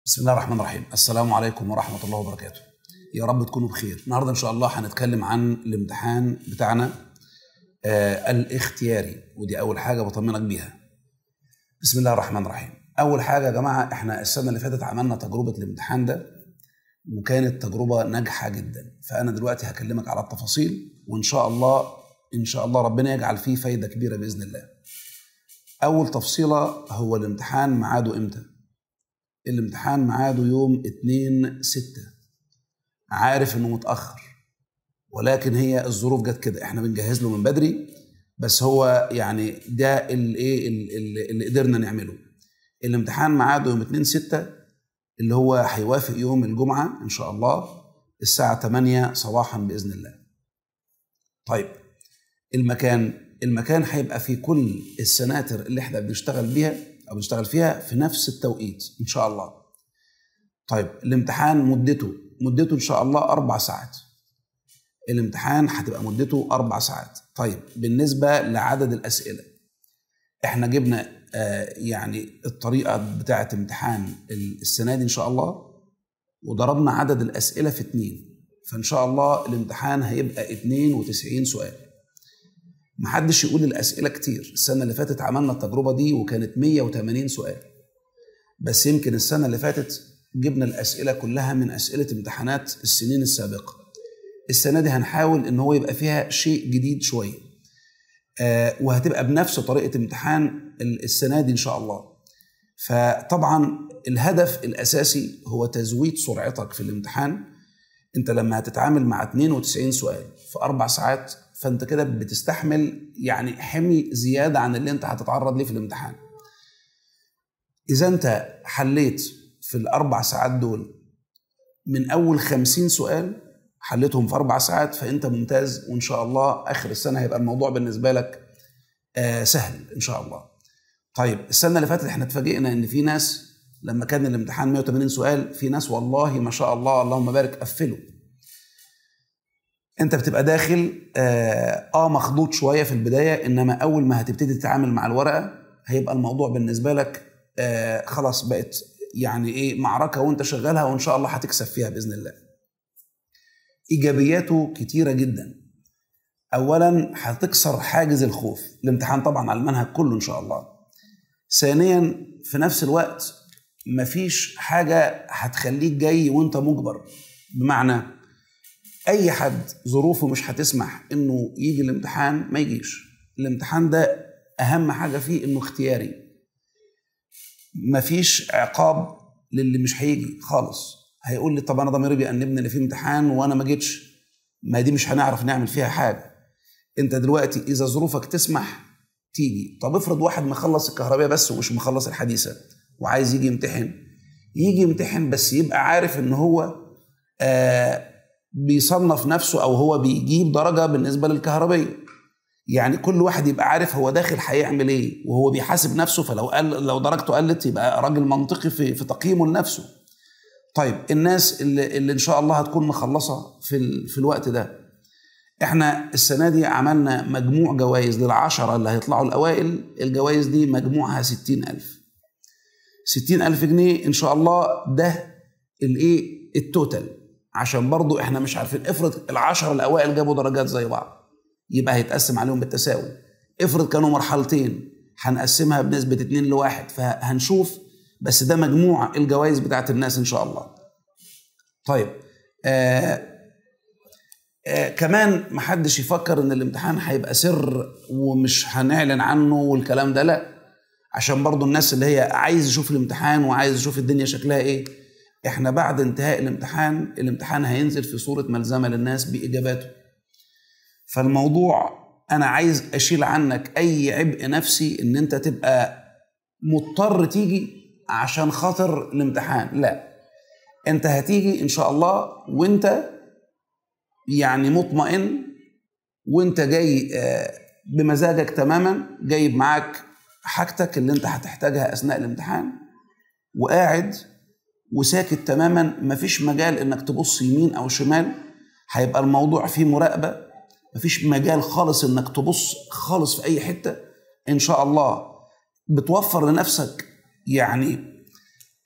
بسم الله الرحمن الرحيم السلام عليكم ورحمة الله وبركاته يا رب تكونوا بخير النهاردة إن شاء الله هنتكلم عن الامتحان بتاعنا آه الاختياري ودي أول حاجة بطمنك بيها بسم الله الرحمن الرحيم أول حاجة يا جماعة إحنا السنة اللي فاتت عملنا تجربة الامتحان ده وكانت تجربة ناجحة جدا فأنا دلوقتي هكلمك على التفاصيل وإن شاء الله إن شاء الله ربنا يجعل فيه فايدة كبيرة بإذن الله أول تفصيلة هو الامتحان ميعاده إمتى الامتحان ميعاده يوم 2 6 عارف انه متاخر ولكن هي الظروف جت كده احنا بنجهز له من بدري بس هو يعني ده الايه اللي قدرنا نعمله الامتحان ميعاده يوم 2 6 اللي هو هيوافق يوم الجمعه ان شاء الله الساعه 8 صباحا باذن الله طيب المكان المكان هيبقى في كل السناتر اللي احنا بنشتغل بيها او بنشتغل فيها في نفس التوقيت ان شاء الله طيب الامتحان مدته مدته ان شاء الله اربع ساعات الامتحان هتبقى مدته اربع ساعات طيب بالنسبه لعدد الاسئله احنا جبنا آه يعني الطريقه بتاعه امتحان السنه دي ان شاء الله وضربنا عدد الاسئله في اتنين فان شاء الله الامتحان هيبقى 92 سؤال محدش يقول الاسئله كتير السنه اللي فاتت عملنا التجربه دي وكانت 180 سؤال بس يمكن السنه اللي فاتت جبنا الاسئله كلها من اسئله امتحانات السنين السابقه السنه دي هنحاول ان هو يبقى فيها شيء جديد شويه آه وهتبقى بنفس طريقه امتحان السنه دي ان شاء الله فطبعا الهدف الاساسي هو تزويد سرعتك في الامتحان انت لما هتتعامل مع 92 سؤال في اربع ساعات فانت كده بتستحمل يعني حمل زياده عن اللي انت هتتعرض ليه في الامتحان. اذا انت حليت في الاربع ساعات دول من اول 50 سؤال حليتهم في اربع ساعات فانت ممتاز وان شاء الله اخر السنه هيبقى الموضوع بالنسبه لك آه سهل ان شاء الله. طيب السنه اللي فاتت احنا اتفاجئنا ان في ناس لما كان الامتحان 180 سؤال في ناس والله ما شاء الله اللهم بارك قفلوا انت بتبقى داخل آه, اه مخضوض شويه في البدايه انما اول ما هتبتدي تتعامل مع الورقه هيبقى الموضوع بالنسبه لك آه خلاص بقت يعني ايه معركه وانت شغالها وان شاء الله هتكسب فيها باذن الله. ايجابياته كتيره جدا. اولا هتكسر حاجز الخوف، الامتحان طبعا على المنهج كله ان شاء الله. ثانيا في نفس الوقت مفيش حاجه هتخليك جاي وانت مجبر بمعنى اي حد ظروفه مش هتسمح انه يجي الامتحان ما يجيش الامتحان ده اهم حاجه فيه انه اختياري مفيش عقاب للي مش هيجي خالص هيقول لي طب انا ضميري بيأنبني اللي فيه امتحان وانا ما جيتش ما دي مش هنعرف نعمل فيها حاجه انت دلوقتي اذا ظروفك تسمح تيجي طب افرض واحد مخلص الكهربائيه بس ومش مخلص الحديثه وعايز يجي يمتحن يجي يمتحن بس يبقى عارف ان هو آه بيصنف نفسه او هو بيجيب درجه بالنسبه للكهربيه يعني كل واحد يبقى عارف هو داخل هيعمل ايه وهو بيحاسب نفسه فلو قل لو درجته قلت يبقى راجل منطقي في في تقييمه لنفسه طيب الناس اللي, اللي ان شاء الله هتكون مخلصه في في الوقت ده احنا السنه دي عملنا مجموع جوائز للعشره اللي هيطلعوا الاوائل الجوائز دي مجموعها 60000 60000 جنيه ان شاء الله ده الايه التوتال عشان برضو احنا مش عارفين افرض العشرة الاوائل جابوا درجات زي بعض يبقى هيتقسم عليهم بالتساوي افرض كانوا مرحلتين هنقسمها بنسبة 2 لواحد فهنشوف بس ده مجموع الجوائز بتاعت الناس ان شاء الله طيب آه آه كمان محدش يفكر ان الامتحان هيبقى سر ومش هنعلن عنه والكلام ده لا عشان برضو الناس اللي هي عايز يشوف الامتحان وعايز يشوف الدنيا شكلها ايه احنا بعد انتهاء الامتحان الامتحان هينزل في صورة ملزمة للناس بإجاباته فالموضوع أنا عايز أشيل عنك أي عبء نفسي إن أنت تبقى مضطر تيجي عشان خاطر الامتحان لا أنت هتيجي إن شاء الله وأنت يعني مطمئن وأنت جاي بمزاجك تماما جايب معاك حاجتك اللي أنت هتحتاجها أثناء الامتحان وقاعد وساكت تماما مفيش مجال انك تبص يمين او شمال هيبقى الموضوع فيه مراقبه مفيش مجال خالص انك تبص خالص في اي حته ان شاء الله بتوفر لنفسك يعني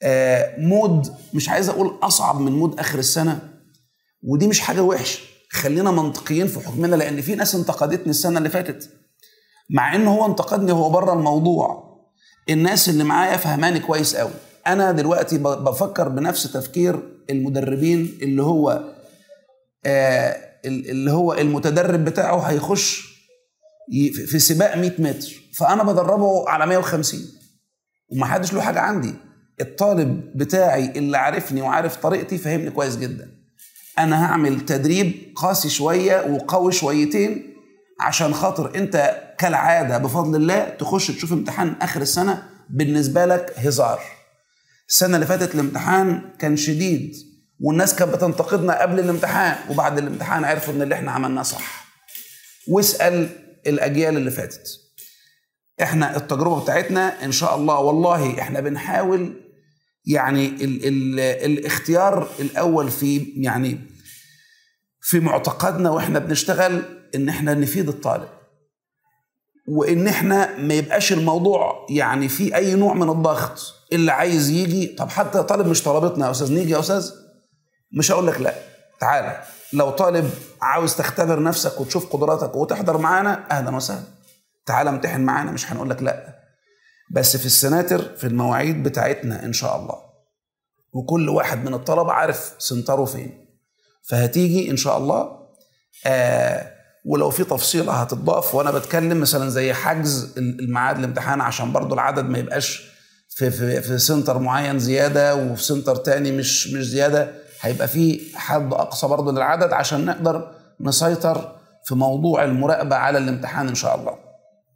آه، مود مش عايز اقول اصعب من مود اخر السنه ودي مش حاجه وحشه خلينا منطقيين في حكمنا لان في ناس انتقدتني السنه اللي فاتت مع ان هو انتقدني هو بره الموضوع الناس اللي معايا فهماني كويس قوي انا دلوقتي ب- بفكر بنفس تفكير المدربين اللي هو آه ال- اللي هو المتدرب بتاعه هيخش ي- في- في سباق 100 متر فانا بدربه على 150 ومحدش له حاجه عندي الطالب بتاعي اللي عارفني وعارف طريقتي فهمني كويس جدا انا هعمل تدريب قاسي شويه وقوي شويتين عشان خاطر انت كالعاده بفضل الله تخش تشوف امتحان اخر السنه بالنسبه لك هزار السنه اللي فاتت الامتحان كان شديد والناس كانت بتنتقدنا قبل الامتحان وبعد الامتحان عرفوا ان اللي احنا عملناه صح واسال الاجيال اللي فاتت احنا التجربه بتاعتنا ان شاء الله والله احنا بنحاول يعني ال ال الاختيار الاول في يعني في معتقدنا واحنا بنشتغل ان احنا نفيد الطالب وان احنا ما يبقاش الموضوع يعني في اي نوع من الضغط اللي عايز يجي طب حتى طالب مش طلبتنا يا استاذ نيجي يا استاذ مش هقول لك لا تعالى لو طالب عاوز تختبر نفسك وتشوف قدراتك وتحضر معانا اهلا وسهلا تعالى امتحن معانا مش هنقول لك لا بس في السناتر في المواعيد بتاعتنا ان شاء الله وكل واحد من الطلبه عارف سنتره فين فهتيجي ان شاء الله آه ولو في تفصيله هتضاف وانا بتكلم مثلا زي حجز الميعاد الامتحان عشان برضو العدد ما يبقاش في في في سنتر معين زياده وفي سنتر تاني مش مش زياده هيبقى في حد اقصى برضو للعدد عشان نقدر نسيطر في موضوع المراقبه على الامتحان ان شاء الله.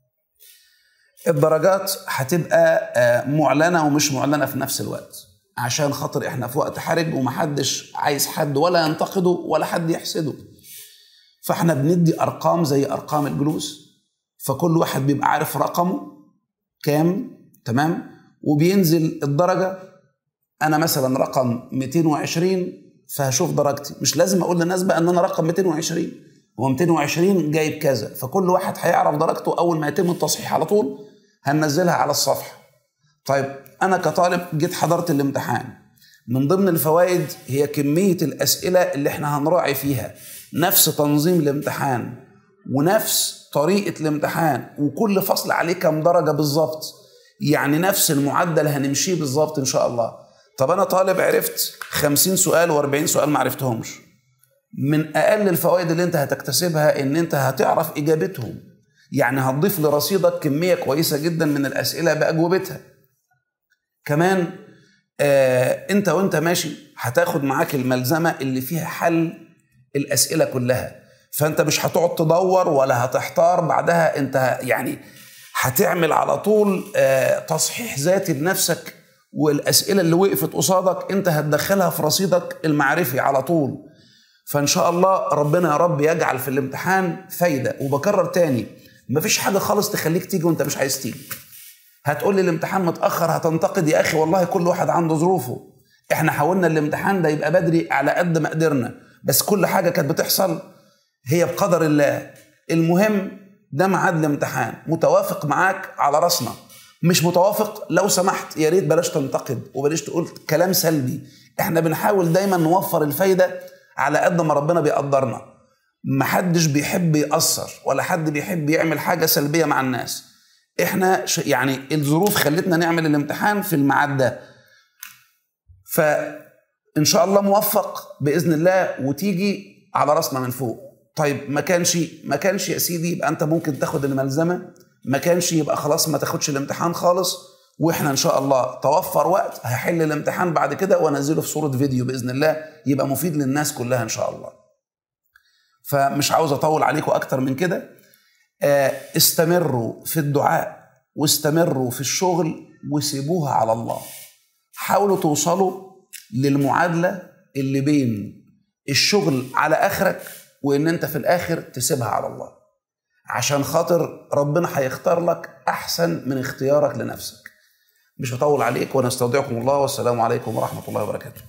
الدرجات هتبقى آه، معلنه ومش معلنه في نفس الوقت عشان خاطر احنا في وقت حرج ومحدش عايز حد ولا ينتقده ولا حد يحسده. فاحنا بندي ارقام زي ارقام الجلوس فكل واحد بيبقى عارف رقمه كام تمام وبينزل الدرجه انا مثلا رقم 220 فهشوف درجتي مش لازم اقول للناس بقى ان انا رقم 220 هو 220 جايب كذا فكل واحد هيعرف درجته اول ما يتم التصحيح على طول هننزلها على الصفحه طيب انا كطالب جيت حضرت الامتحان من ضمن الفوائد هي كميه الاسئله اللي احنا هنراعي فيها نفس تنظيم الامتحان ونفس طريقه الامتحان وكل فصل عليه كام درجه بالظبط يعني نفس المعدل هنمشيه بالظبط ان شاء الله طب انا طالب عرفت 50 سؤال و40 سؤال ما عرفتهمش من اقل الفوائد اللي انت هتكتسبها ان انت هتعرف اجابتهم يعني هتضيف لرصيدك كميه كويسه جدا من الاسئله باجوبتها كمان آه انت وانت ماشي هتاخد معاك الملزمه اللي فيها حل الاسئله كلها فانت مش هتقعد تدور ولا هتحتار بعدها انت يعني هتعمل على طول آه تصحيح ذاتي لنفسك والاسئله اللي وقفت قصادك انت هتدخلها في رصيدك المعرفي على طول فان شاء الله ربنا يا رب يجعل في الامتحان فايده وبكرر تاني مفيش حاجه خالص تخليك تيجي وانت مش عايز تيجي هتقول لي الامتحان متاخر هتنتقد يا اخي والله كل واحد عنده ظروفه احنا حاولنا الامتحان ده يبقى بدري على قد ما قدرنا بس كل حاجه كانت بتحصل هي بقدر الله المهم ده ميعاد الامتحان متوافق معاك على راسنا مش متوافق لو سمحت يا ريت بلاش تنتقد وبلاش تقول كلام سلبي احنا بنحاول دايما نوفر الفايده على قد ما ربنا بيقدرنا محدش بيحب يأثر ولا حد بيحب يعمل حاجه سلبيه مع الناس احنا ش... يعني الظروف خلتنا نعمل الامتحان في الميعاد ده فان شاء الله موفق باذن الله وتيجي على راسنا من فوق طيب ما كانش ما كانش يا سيدي يبقى انت ممكن تاخد الملزمه ما كانش يبقى خلاص ما تاخدش الامتحان خالص واحنا ان شاء الله توفر وقت هحل الامتحان بعد كده وانزله في صوره فيديو باذن الله يبقى مفيد للناس كلها ان شاء الله فمش عاوز اطول عليكم اكتر من كده استمروا في الدعاء واستمروا في الشغل وسيبوها على الله حاولوا توصلوا للمعادله اللي بين الشغل على اخرك وان انت في الاخر تسيبها على الله عشان خاطر ربنا هيختار لك احسن من اختيارك لنفسك مش هطول عليك ونستودعكم الله والسلام عليكم ورحمه الله وبركاته